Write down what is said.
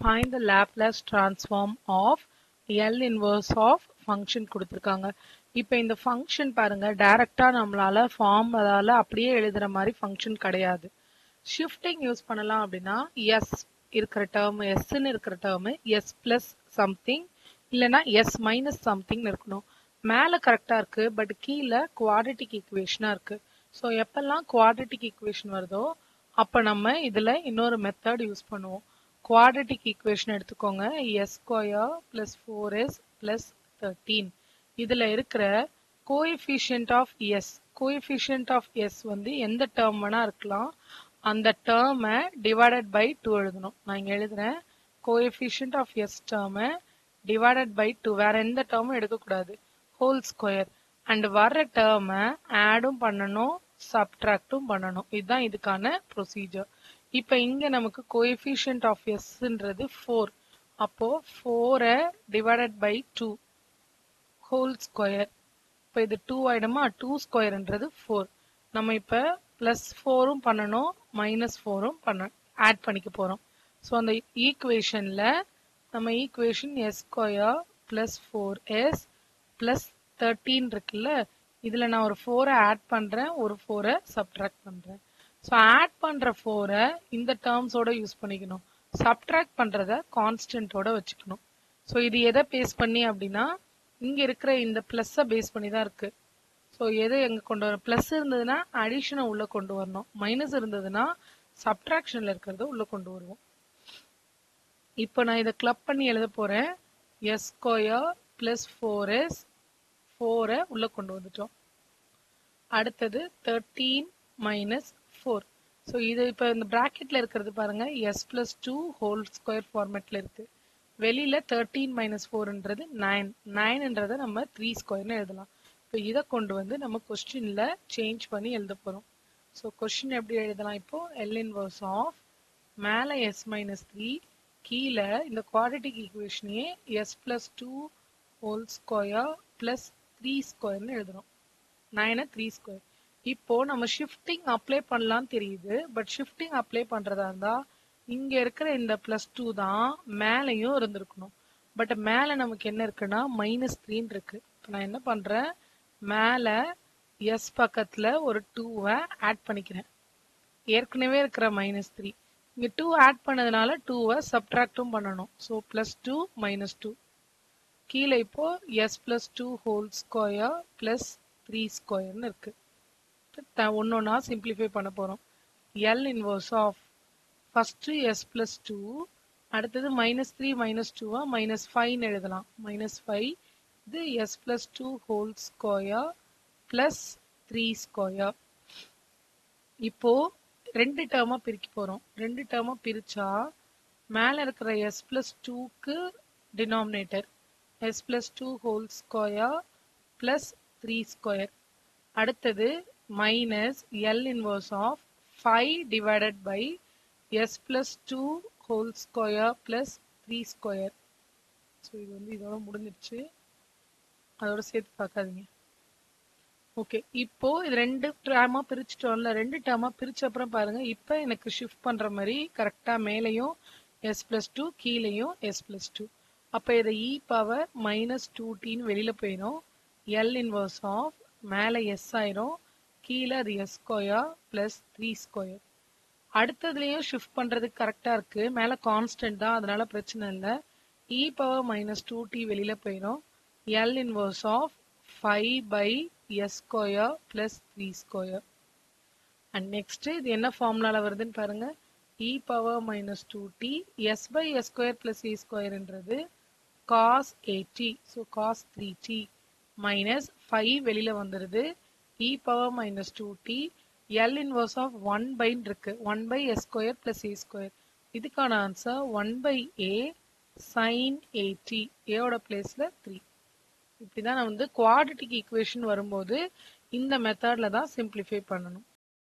find the Laplace transform of L inverse of function கொடுத்துருக்காங்க இப்போ இந்த ஃபங்க்ஷன் பாருங்க டைரக்டா நம்மளால ஃபார்முலால அப்படியே எழுதுற மாதிரி ஃபங்க்ஷன் கிடையாது ஷிஃப்டிங் யூஸ் பண்ணலாம் அப்படின்னா எஸ் இருக்கிற டேர்ம் எஸ்ன்னு இருக்கிற டேர்ம் எஸ் பிளஸ் சம்திங் இல்லைன்னா எஸ் மைனஸ் சம்திங் இருக்கணும் மேலே கரெக்டாக இருக்கு பட் கீழே குவாட்ரட்டிக் ஈக்குவேஷனாக இருக்கு ஸோ எப்பெல்லாம் குவாட்ரட்டிக் ஈக்குவேஷன் வருதோ அப்போ நம்ம இதில் இன்னொரு மெத்தட் யூஸ் பண்ணுவோம் குவாட்ரட்டிக் ஈக்குவேஷன் எடுத்துக்கோங்க S square plus four S plus thirteen இதில் இருக்கிற coefficient of S coefficient of S வந்து எந்த டேர்ம் வேணா இருக்கலாம் அந்த டேர்மை டிவைடட் பை டூ எழுதணும் நான் இங்கே எழுதுறேன் கோஎஃபிஷியன்ட் ஆஃப் எஸ் டேர்மை டிவைடட் பை டூ வேற எந்த டேர்மும் எடுக்கக்கூடாது ஹோல் ஸ்கொயர் அண்ட் வர்ற டேர்மை ஆடும் பண்ணணும் சப்ட்ராக்டும் பண்ணணும் இதுதான் இதுக்கான ப்ரொசீஜர் இப்போ இங்க நமக்கு கோஎஃபிஷியன்ட் ஆஃப் எஸ்ன்றது ஃபோர் அப்போ ஃபோரை divided by two whole square இப்போ இது டூ ஆயிடுமா டூ ஸ்கொயர்ன்றது ஃபோர் நம்ம இப்போ ப்ளஸ் ஃபோரும் பண்ணணும் மைனஸ் ஃபோரும் பண்ண ஆட் பண்ணிக்க போகிறோம் ஸோ அந்த ஈக்குவேஷனில் நம்ம equation S square plus four S plus thirteen இருக்குல்ல இதில் நான் ஒரு ஃபோரை ஆட் பண்ணுறேன் ஒரு ஃபோரை சப்ட்ராக்ட் பண்ணுறேன் ஸோ ஆட் பண்ணுற ஃபோரை இந்த டேர்ம்ஸோட யூஸ் பண்ணிக்கணும் சப்ட்ராக்ட் பண்ணுறத கான்ஸ்டன்ட்டோட வச்சுக்கணும் ஸோ இது எதை பேஸ் பண்ணி அப்படின்னா இங்கே இருக்கிற இந்த ப்ளஸ்ஸை பேஸ் பண்ணி தான் இருக்குது ஸோ எதை எங்கே கொண்டு வரணும் ப்ளஸ் இருந்ததுன்னா அடிஷனை உள்ளே கொண்டு வரணும் மைனஸ் இருந்ததுன்னா சப்ட்ராக்ஷனில் இருக்கிறத உள்ளே கொண்டு வருவோம் இப்போ நான் இதை கிளப் பண்ணி எழுத போகிறேன் S square plus four S ஃபோரை உள்ளே கொண்டு வந்துட்டோம் அடுத்தது தேர்ட்டீன் மைனஸ் ஃபோர் ஸோ இது இப்போ இந்த ப்ராக்கெட்டில் இருக்கிறது பாருங்க S plus two whole square ஃபார்மேட்டில் இருக்கு வெளியில் தேர்ட்டீன் மைனஸ் ஃபோர்ன்றது நைன் நைன்ன்றதை நம்ம த்ரீ ஸ்கொயர்னு எழுதலாம் இப்போ இதை கொண்டு வந்து நம்ம கொஸ்டினில் சேஞ்ச் பண்ணி எழுத போகிறோம் ஸோ கொஸ்டின் எப்படி எழுதலாம் இப்போ எல் இன்வர்ஸ் ஆஃப் மேலே எஸ் மைனஸ் த்ரீ கீழே இந்த குவாடிட்டிக் ஈக்குவேஷனையே S plus two whole square plus three ஸ்கொயர்னு எழுதுறோம் நைனை த்ரீ ஸ்கொயர் இப்போ நம்ம ஷிஃப்டிங் அப்ளை பண்ணலாம்னு தெரியுது பட் ஷிஃப்டிங் அப்ளை பண்றதா இருந்தா இங்க இருக்கிற இந்த பிளஸ் டூ தான் மேலையும் இருந்திருக்கணும் பட் மேல நமக்கு என்ன இருக்குன்னா மைனஸ் த்ரீன்னு இருக்கு இப்போ நான் என்ன பண்றேன் மேல எஸ் பக்கத்துல ஒரு டூவை ஆட் பண்ணிக்கிறேன் ஏற்கனவே இருக்கிற மைனஸ் த்ரீ இங்க டூ ஆட் பண்ணதுனால டூவை சப்ட்ராக்டும் பண்ணணும் so plus two minus two கீழே இப்போ S plus two whole square plus three ஸ்கொயர்னு இருக்கு ஒன்று ஒன்றா சிம்பிளிஃபை பண்ண போகிறோம் L inverse of first S plus two அடுத்தது மைனஸ் த்ரீ மைனஸ் டூவா மைனஸ் ஃபைவ்னு எழுதலாம் மைனஸ் ஃபைவ் இது S plus two whole square plus three square இப்போ ரெண்டு டேர்மாக பிரிக்க போகிறோம் ரெண்டு டேர்மாக பிரித்தா மேலே இருக்கிற எஸ் ப்ளஸ் டூக்கு denominator S plus two whole square plus three square அடுத்தது minus L inverse of five divided by S plus two whole square plus three square so இது வந்து இதோட முடிஞ்சிருச்சு அதோட சேர்த்து பார்க்காதீங்க ஓகே இப்போ இது ரெண்டு டேர்மா பிரிச்சுட்டோம்ல ரெண்டு டேர்மா பிரிச்ச அப்புறம் பாருங்க இப்போ எனக்கு ஷிஃப்ட் பண்ற மாதிரி கரெக்டா மேலேயும் எஸ் பிளஸ் டூ கீழேயும் எஸ் பிளஸ் டூ அப்போ இதை இ பவர் மைனஸ் டூ டின்னு வெளியில போயிடும் எல் இன்வர்ஸ் ஆஃப் மேலே எஸ் ஆயிரும் கீழே அது S square plus three square அடுத்ததுலேயும் ஷிஃப்ட் பண்ணுறதுக்கு கரெக்டாக இருக்கு மேலே கான்ஸ்டன்ட் தான் அதனால பிரச்சனை இல்லை e power minus two T வெளியில் போயிடும் L inverse of five by S square plus three square and next இது என்ன ஃபார்முலால வருதுன்னு பாருங்க e power minus two T S by S square plus A ஸ்கொயர்ன்றது cos A T so cos three T minus five வெளியில் வந்துடுது e power minus two T L inverse of one பைன்னு இருக்கு one by S square plus A square இதுக்கான answer one by A sine A T ஏவோட பிளேஸ்ல three இப்படிதான் நான் வந்து குவாடிட்டிக் ஈக்குவேஷன் வரும்போது இந்த மெத்தட்ல தான் சிம்பிளிஃபை பண்ணணும்